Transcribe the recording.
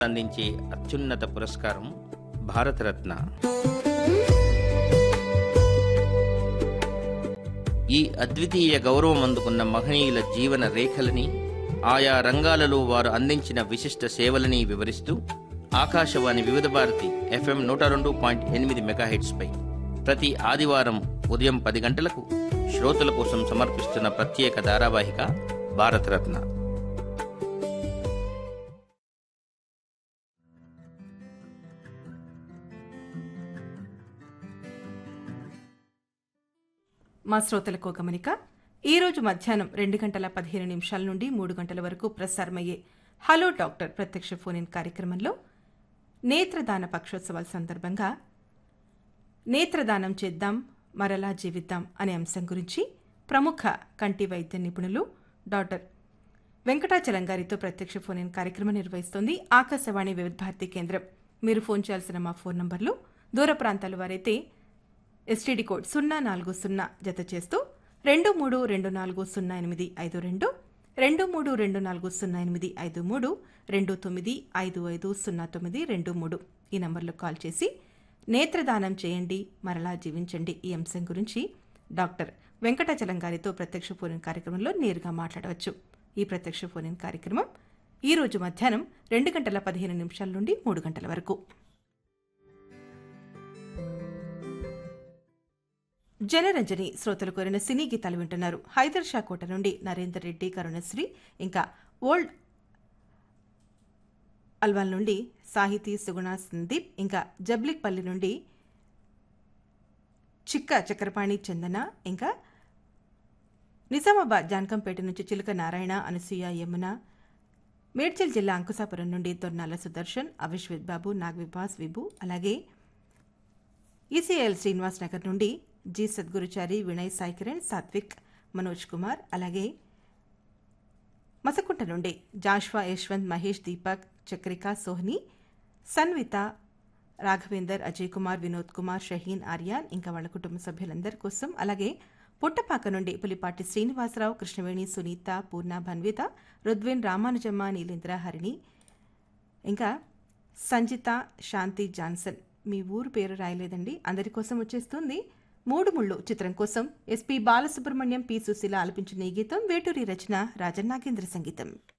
అందించే అత్యున్నత పురస్కారం భారతరత్న ఈ అద్వితీయ గౌరవం అందుకున్న మహనీయుల జీవన రేఖలని ఆయా రంగాలలో వారు అందించిన విశిష్ట సేవలని వివరిస్తూ ఆకాశవాణి వివిధ భారతి ఎఫ్ఎం నూట రెండు పాయింట్ ఎనిమిది మెగాహెట్స్పై ప్రతి ఆదివారం ఉదయం పది గంటలకు శ్రోతల కోసం సమర్పిస్తున్న ప్రత్యేక ధారావాహిక భారతరత్న మా శ్రోతలకు ఒక గమనిక ఈ రోజు మధ్యాహ్నం రెండు గంటల పదిహేను నిమిషాల నుండి మూడు గంటల వరకు ప్రసారమయ్యే హలో డాక్టర్ ప్రత్యక్ష ఫోన్ ఇన్ కార్యక్రమంలో నేత్రదాన పక్షోత్సవాల సందర్భంగా నేత్రదానం చేద్దాం మరలా జీవిద్దాం అనే అంశం గురించి ప్రముఖ కంటి వైద్య నిపుణులు డాక్టర్ వెంకటాచలం గారితో ప్రత్యక్ష ఫోన్ ఇన్ కార్యక్రమం నిర్వహిస్తోంది ఆకాశవాణి వివిధ భారతి కేంద్రం మీరు ఫోన్ చేయాల్సిన మా ఫోన్ నంబర్లు దూర ప్రాంతాల వారైతే ఎస్టీడీ కోడ్ సున్నా నాలుగు సున్నా జత చేస్తూ రెండు మూడు రెండు నాలుగు సున్నా ఎనిమిది ఐదు రెండు రెండు మూడు రెండు నాలుగు సున్నా ఎనిమిది ఐదు మూడు రెండు తొమ్మిది ఐదు ఐదు సున్నా తొమ్మిది రెండు మూడు ఈ నంబర్లో కాల్ చేసి నేత్రదానం చేయండి మరలా జీవించండి ఈ అంశం గురించి డాక్టర్ వెంకటాచలం గారితో ప్రత్యక్ష ఫోన్ కార్యక్రమంలో నేరుగా మాట్లాడవచ్చు ఈ ప్రత్యక్ష ఫోన్ కార్యక్రమం ఈ రోజు మధ్యాహ్నం రెండు గంటల పదిహేను నిమిషాల నుండి మూడు గంటల వరకు జనరంజని శ్రోతలు కోరిన సినీ గీతాలు వింటున్నారు హైదర్ షా కోట నుండి నరేందర్ రెడ్డి కరుణశ్రీ ఇంకా ఓల్డ్ అల్వాల్ నుండి సాహితీ సుగుణ సందీప్ ఇంకా జబ్లిక్పల్లి నుండి చిక్క చక్రపాణి చందన ఇంకా నిజామాబాద్ జాన్కంపేట నుంచి చిలుక నారాయణ అనసూయ యమున మేడ్చల్ జిల్లా అంకుశాపురం నుండి తొన్నాల సుదర్శన్ అవిశ్విత్ బాబు నాగవిభాస్ విభు అలాగే ఈసీఎల్ శ్రీనివాస్ నగర్ నుండి జి సద్గురుచారి వినయ్ సాయి కిరణ్ సాత్విక్ మనోజ్ కుమార్ అలాగే మసకుంట నుండి జాష్వా యశ్వంత్ మహేష్ దీపక్ చక్రిక సోహ్ని సన్విత రాఘవేందర్ అజయ్ కుమార్ వినోద్ కుమార్ షహీన్ ఆర్యాన్ ఇంకా వాళ్ళ కుటుంబ సభ్యులందరి కోసం అలాగే పుట్టపాక నుండి పులిపాటి శ్రీనివాసరావు కృష్ణవేణి సునీత పూర్ణ భన్విత రుద్విన్ రామానుజమ్మ నీలేంద్ర హరిణి ఇంకా సంజిత శాంతి జాన్సన్ మీ ఊరు పేరు రాయలేదండి అందరి కోసం వచ్చేస్తుంది మూడు ముళ్ళు చిత్రం కోసం ఎస్పి బాలసుబ్రహ్మణ్యం పి సుశీల ఆలపించిన ఈ గీతం వేటూరి రచన రాజన్నాగేంద్ర సంగీతం